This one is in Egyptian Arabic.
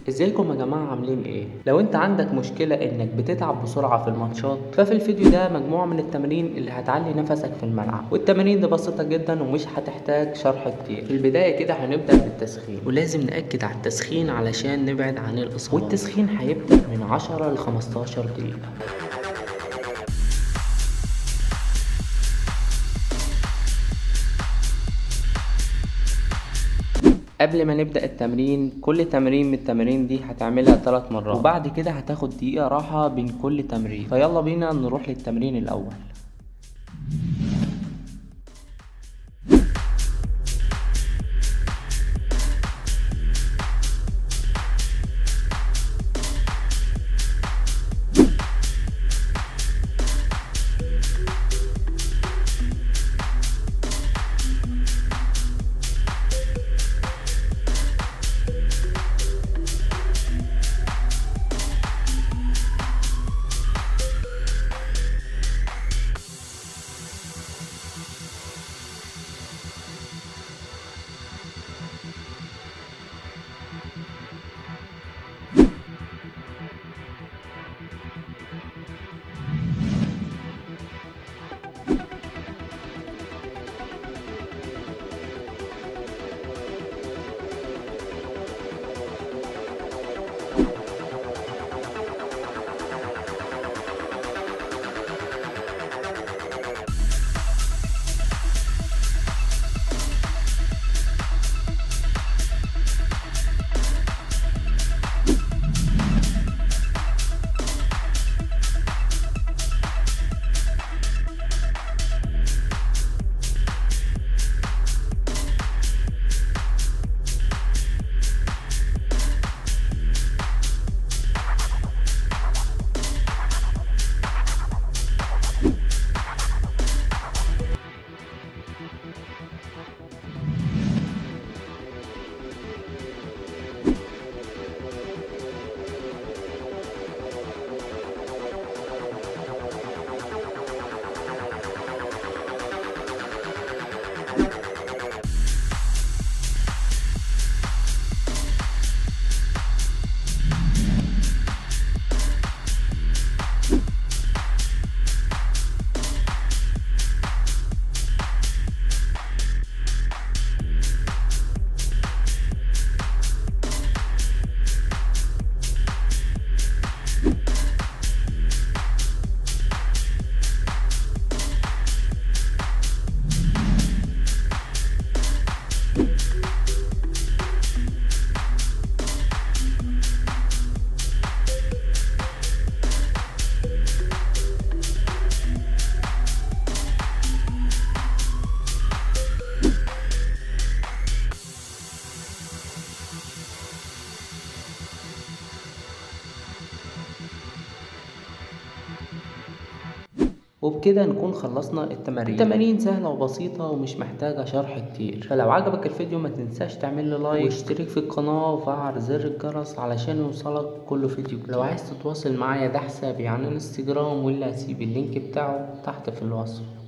ازيكم يا جماعة عاملين ايه؟ لو انت عندك مشكلة انك بتتعب بسرعة في الماتشات ففي الفيديو ده مجموعة من التمارين اللي هتعلي نفسك في الملعب والتمارين دي بسيطة جدا ومش هتحتاج شرح كتير في البداية كده هنبدأ بالتسخين ولازم نأكد على التسخين علشان نبعد عن الإصابات والتسخين هيبدأ من 10 ل 15 دقيقة قبل ما نبدأ التمرين كل تمرين من التمارين دي هتعملها ثلاث مرات وبعد كده هتاخد دقيقة راحة بين كل تمرين فيلا بينا نروح للتمرين الأول وبكده نكون خلصنا التمارين التمارين سهلة وبسيطة ومش محتاجة شرح كتير فلو عجبك الفيديو ما تنساش تعمل لي لايك واشترك في القناة وفعل زر الجرس علشان يوصلك كل فيديو لو عايز تتواصل معايا ده حسابي على الانستجرام واللي هسيب اللينك بتاعه تحت في الوصف